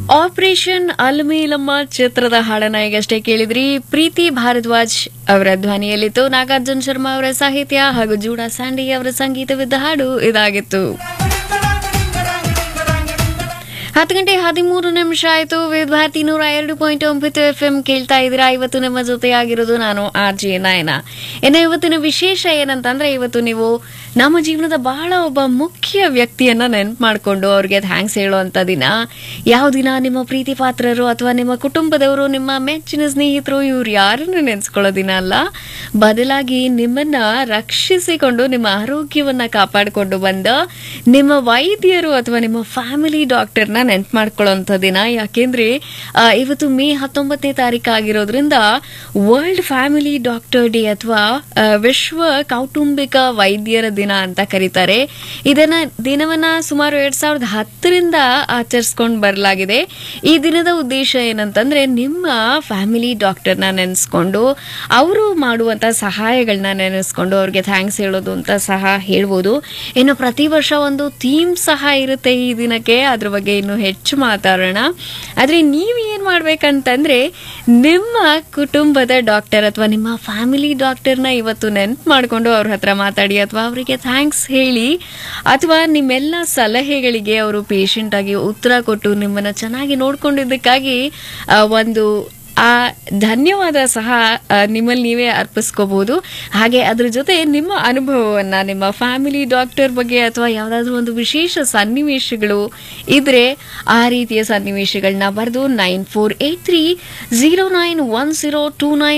operation Alamelamma ಚಿತ್ರದ ಹಾಡನ್ನ ಈಗಷ್ಟೇ ಕೇಳಿದ್ರಿ ಪ್ರೀತಿ ಭಾರದ್ವಾಜ್ ಅವರ ಧ್ವನಿಯಲ್ಲಿತ್ತು ನಾಗಾರ್ಜುನ್ ಶರ್ಮಾ ಅವರ ಸಾಹಿತ್ಯ ಹಾಗೂ ಜೂಡಾ ಸ್ಯಾಂಡಿ ಅವರ ಸಂಗೀತವಿದ್ದ ಹಾಡು ಇದಾಗಿತ್ತು ಹತ್ತು ಗಂಟೆ ಹದಿಮೂರು ನಿಮಿಷ ಆಯಿತು ವಿವಿಧ ಭಾರತಿ ನೂರ ಎರಡು ಪಾಯಿಂಟ್ ಒಂಬತ್ತು ಎಫ್ ಎಂ ಕೇಳ್ತಾ ಇದ್ದೀರಾ ಇವತ್ತು ನಿಮ್ಮ ಜೊತೆಯಾಗಿರೋದು ನಾನು ಆರ್ ಜೆ ನಾಯನ ಇನ್ನು ಇವತ್ತಿನ ವಿಶೇಷ ಏನಂತಂದ್ರೆ ಇವತ್ತು ನೀವು ನಮ್ಮ ಜೀವನದ ಬಹಳ ಒಬ್ಬ ಮುಖ್ಯ ವ್ಯಕ್ತಿಯನ್ನ ನೆನ್ಪು ಮಾಡಿಕೊಂಡು ಅವ್ರಿಗೆ ಥ್ಯಾಂಕ್ಸ್ ಹೇಳುವಂತ ದಿನ ಯಾವ ದಿನ ನಿಮ್ಮ ಪ್ರೀತಿ ಪಾತ್ರರು ಅಥವಾ ನಿಮ್ಮ ಕುಟುಂಬದವರು ನಿಮ್ಮ ಮೆಚ್ಚಿನ ಸ್ನೇಹಿತರು ಇವ್ರು ಯಾರನ್ನು ನೆನೆಸ್ಕೊಳ್ಳೋ ದಿನ ಅಲ್ಲ ಬದಲಾಗಿ ನಿಮ್ಮನ್ನ ರಕ್ಷಿಸಿಕೊಂಡು ನಿಮ್ಮ ಆರೋಗ್ಯವನ್ನ ಕಾಪಾಡಿಕೊಂಡು ಬಂದ ನಿಮ್ಮ ವೈದ್ಯರು ಅಥವಾ ನಿಮ್ಮ ಫ್ಯಾಮಿಲಿ ಡಾಕ್ಟರ್ನ ನೆನ್ಪು ಮಾಡ್ಕೊಳ್ಳೋಂಥ ದಿನ ಯಾಕೆಂದ್ರೆ ಆ, ಇವತ್ತು ಮೇ ಹತ್ತೊಂಬತ್ತನೇ ತಾರೀಕು ಆಗಿರೋದ್ರಿಂದ ವರ್ಲ್ಡ್ ಫ್ಯಾಮಿಲಿ ಡಾಕ್ಟರ್ ಡೇ ಅಥವಾ ಆ, ವಿಶ್ವ ಕೌಟುಂಬಿಕ ವೈದ್ಯರ ದಿನ ಅಂತ ಕರೀತಾರೆ ಇದನ್ನ ದಿನವನ್ನ ಸುಮಾರು ಎರಡ್ ಸಾವಿರದ ಹತ್ತರಿಂದ ಆಚರಿಸ್ಕೊಂಡು ಬರಲಾಗಿದೆ ಈ ದಿನದ ಉದ್ದೇಶ ಏನಂತಂದ್ರೆ ನಿಮ್ಮ ಫ್ಯಾಮಿಲಿ ಡಾಕ್ಟರ್ನ ನೆನೆಸ್ಕೊಂಡು ಅವರು ಮಾಡುವಂತ ಸಹಾಯಗಳನ್ನ ನೆನೆಸ್ಕೊಂಡು ಅವ್ರಿಗೆ ಥ್ಯಾಂಕ್ಸ್ ಹೇಳೋದು ಅಂತ ಸಹ ಹೇಳ್ಬೋದು ಇನ್ನು ಪ್ರತಿ ವರ್ಷ ಒಂದು ಥೀಮ್ ಸಹ ಇರುತ್ತೆ ಈ ದಿನಕ್ಕೆ ಅದ್ರ ಬಗ್ಗೆ ಇನ್ನು ಹೆಚ್ಚು ಮಾತಾಡೋಣ ಆದ್ರೆ ನೀವು ಏನ್ ಮಾಡ್ಬೇಕಂತಂದ್ರೆ ನಿಮ್ಮ ಕುಟುಂಬದ ಡಾಕ್ಟರ್ ಅಥವಾ ನಿಮ್ಮ ಫ್ಯಾಮಿಲಿ ಡಾಕ್ಟರ್ನ ಇವತ್ತು ನೆನ್ಪು ಮಾಡ್ಕೊಂಡು ಅವ್ರ ಹತ್ರ ಮಾತಾಡಿ ಅಥವಾ ಅವರಿಗೆ ಥ್ಯಾಂಕ್ಸ್ ಹೇಳಿ ಅಥವಾ ನಿಮ್ಮೆಲ್ಲ ಸಲಹೆಗಳಿಗೆ ಅವರು ಪೇಷಂಟ್ ಆಗಿ ಉತ್ತರ ಕೊಟ್ಟು ನಿಮ್ಮನ್ನ ಚೆನ್ನಾಗಿ ನೋಡ್ಕೊಂಡಿದ್ದಕ್ಕಾಗಿ ಆ, ಒಂದು ಆ ಧನ್ಯವಾದ ಸಹ ಆ, ನಿಮ್ಮಲ್ಲಿ ನೀವೇ ಅರ್ಪಿಸ್ಕೋಬಹುದು ಹಾಗೆ ಅದ್ರ ಜೊತೆ ನಿಮ್ಮ ಅನುಭವವನ್ನ ನಿಮ್ಮ ಫ್ಯಾಮಿಲಿ ಡಾಕ್ಟರ್ ಬಗ್ಗೆ ಅಥವಾ ಯಾವುದಾದ್ರೂ ಒಂದು ವಿಶೇಷ ಸನ್ನಿವೇಶಗಳು ಇದ್ರೆ ಆ ರೀತಿಯ ಸನ್ನಿವೇಶಗಳನ್ನ ಬರೆದು nine four eight three zero nine one zero two nine